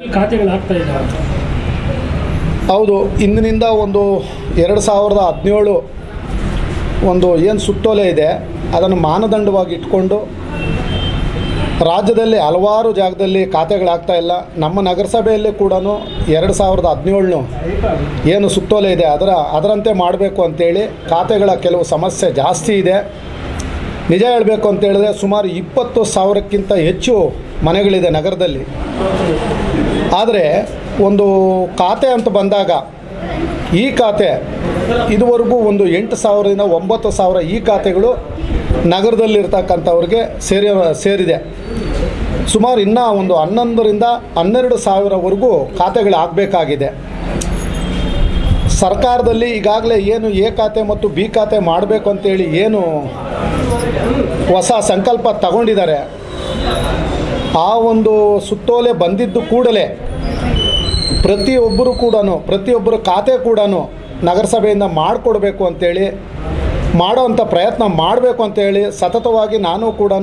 ಖಾತೆಗಳಾಗ್ತಾ ಇದ್ದಾವೆ ಹೌದು ಇಂದಿನಿಂದ ಒಂದು ಎರಡು ಸಾವಿರದ ಹದಿನೇಳು ಒಂದು ಏನು ಸುತ್ತೋಲೆ ಇದೆ ಅದನ್ನು ಮಾನದಂಡವಾಗಿ ಇಟ್ಕೊಂಡು ರಾಜ್ಯದಲ್ಲಿ ಹಲವಾರು ಜಾಗದಲ್ಲಿ ಖಾತೆಗಳಾಗ್ತಾ ಇಲ್ಲ ನಮ್ಮ ನಗರಸಭೆಯಲ್ಲಿ ಕೂಡ ಎರಡು ಸಾವಿರದ ಹದಿನೇಳನು ಏನು ಸುತ್ತೋಲೆ ಇದೆ ಅದರ ಅದರಂತೆ ಮಾಡಬೇಕು ಅಂತೇಳಿ ಖಾತೆಗಳ ಕೆಲವು ಸಮಸ್ಯೆ ಜಾಸ್ತಿ ಇದೆ ನಿಜ ಹೇಳಬೇಕು ಅಂತ ಹೇಳಿದ್ರೆ ಸುಮಾರು ಇಪ್ಪತ್ತು ಸಾವಿರಕ್ಕಿಂತ ಹೆಚ್ಚು ಮನೆಗಳಿದೆ ನಗರದಲ್ಲಿ ಆದರೆ ಒಂದು ಖಾತೆ ಅಂತ ಬಂದಾಗ ಈ ಖಾತೆ ಇದುವರೆಗೂ ಒಂದು ಎಂಟು ಸಾವಿರದಿಂದ ಒಂಬತ್ತು ಸಾವಿರ ಈ ಖಾತೆಗಳು ನಗರದಲ್ಲಿರ್ತಕ್ಕಂಥವ್ರಿಗೆ ಸೇರಿ ಸೇರಿದೆ ಸುಮಾರು ಇನ್ನೂ ಒಂದು ಹನ್ನೊಂದರಿಂದ ಹನ್ನೆರಡು ಸಾವಿರವರೆಗೂ ಖಾತೆಗಳು ಆಗಬೇಕಾಗಿದೆ ಸರ್ಕಾರದಲ್ಲಿ ಈಗಾಗಲೇ ಏನು ಎ ಖಾತೆ ಮತ್ತು ಬಿ ಖಾತೆ ಮಾಡಬೇಕು ಅಂತೇಳಿ ಏನು ಹೊಸ ಸಂಕಲ್ಪ ತಗೊಂಡಿದ್ದಾರೆ ಆ ಒಂದು ಸುತ್ತೋಲೆ ಬಂದಿದ್ದು ಕೂಡಲೇ ಪ್ರತಿಯೊಬ್ಬರು ಕೂಡ ಪ್ರತಿಯೊಬ್ಬರ ಖಾತೆ ಕೂಡ ನಗರಸಭೆಯಿಂದ ಮಾಡಿಕೊಡ್ಬೇಕು ಅಂತೇಳಿ ಮಾಡೋವಂಥ ಪ್ರಯತ್ನ ಮಾಡಬೇಕು ಅಂತೇಳಿ ಸತತವಾಗಿ ನಾನು ಕೂಡ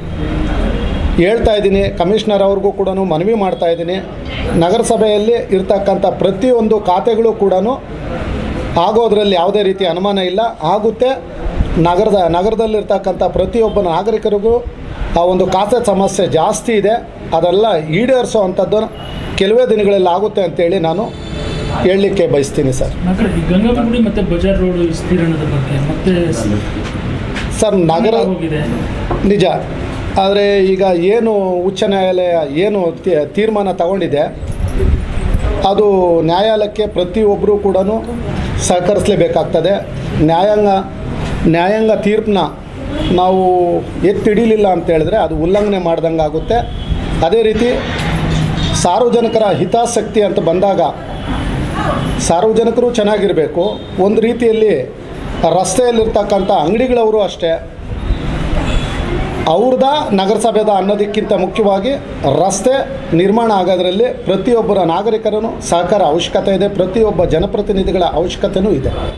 ಹೇಳ್ತಾ ಇದ್ದೀನಿ ಕಮಿಷನರ್ ಅವ್ರಿಗೂ ಕೂಡ ಮನವಿ ಮಾಡ್ತಾ ಇದ್ದೀನಿ ನಗರಸಭೆಯಲ್ಲಿ ಇರ್ತಕ್ಕಂಥ ಪ್ರತಿಯೊಂದು ಖಾತೆಗಳು ಕೂಡ ಆಗೋದ್ರಲ್ಲಿ ಯಾವುದೇ ರೀತಿ ಅನುಮಾನ ಇಲ್ಲ ಆಗುತ್ತೆ ನಗರದ ನಗರದಲ್ಲಿರ್ತಕ್ಕಂಥ ಪ್ರತಿಯೊಬ್ಬ ನಾಗರಿಕರಿಗೂ ಆ ಒಂದು ಖಾತೆ ಸಮಸ್ಯೆ ಜಾಸ್ತಿ ಇದೆ ಅದೆಲ್ಲ ಈಡೇರಿಸೋ ಅಂಥದ್ದು ಕೆಲವೇ ದಿನಗಳಲ್ಲಿ ಆಗುತ್ತೆ ಅಂತೇಳಿ ನಾನು ಹೇಳಲಿಕ್ಕೆ ಬಯಸ್ತೀನಿ ಸರ್ ನಗರ ಈ ಗಂಗಾಗುಡಿ ಮತ್ತು ಬಜಾರ್ ರೋಡ್ ವಿಸ್ತೀರ್ಣದ ಬಗ್ಗೆ ಮತ್ತೆ ಸರ್ ನಗರ ಹೋಗಿದೆ ನಿಜ ಆದರೆ ಈಗ ಏನು ಉಚ್ಚ ನ್ಯಾಯಾಲಯ ಏನು ತೀ- ತೀರ್ಮಾನ ತಗೊಂಡಿದೆ ಅದು ನ್ಯಾಯಾಲಯಕ್ಕೆ ಪ್ರತಿಯೊಬ್ಬರೂ ಕೂಡ ಸಹಕರಿಸಲೇಬೇಕಾಗ್ತದೆ ನ್ಯಾಯಾಂಗ ನ್ಯಾಯಾಂಗ ತೀರ್ಪನ್ನ ನಾವು ಎತ್ತಿಡಿಲಿಲ್ಲ ಅಂತ ಹೇಳಿದ್ರೆ ಅದು ಉಲ್ಲಂಘನೆ ಮಾಡ್ದಂಗೆ ಆಗುತ್ತೆ ಅದೇ ರೀತಿ ಸಾರ್ವಜನಿಕರ ಹಿತಾಸಕ್ತಿ ಅಂತ ಬಂದಾಗ ಸಾರ್ವಜನಿಕರು ಚೆನ್ನಾಗಿರಬೇಕು ಒಂದು ರೀತಿಯಲ್ಲಿ ರಸ್ತೆಯಲ್ಲಿರ್ತಕ್ಕಂಥ ಅಂಗಡಿಗಳವರು ಅಷ್ಟೇ ಅವ್ರದ ನಗರಸಭೆದ ಅನ್ನೋದಕ್ಕಿಂತ ಮುಖ್ಯವಾಗಿ ರಸ್ತೆ ನಿರ್ಮಾಣ ಆಗೋದ್ರಲ್ಲಿ ಪ್ರತಿಯೊಬ್ಬರ ನಾಗರಿಕರನ್ನು ಸಹಕಾರ ಅವಶ್ಯಕತೆ ಇದೆ ಪ್ರತಿಯೊಬ್ಬ ಜನಪ್ರತಿನಿಧಿಗಳ ಅವಶ್ಯಕತೆಯೂ ಇದೆ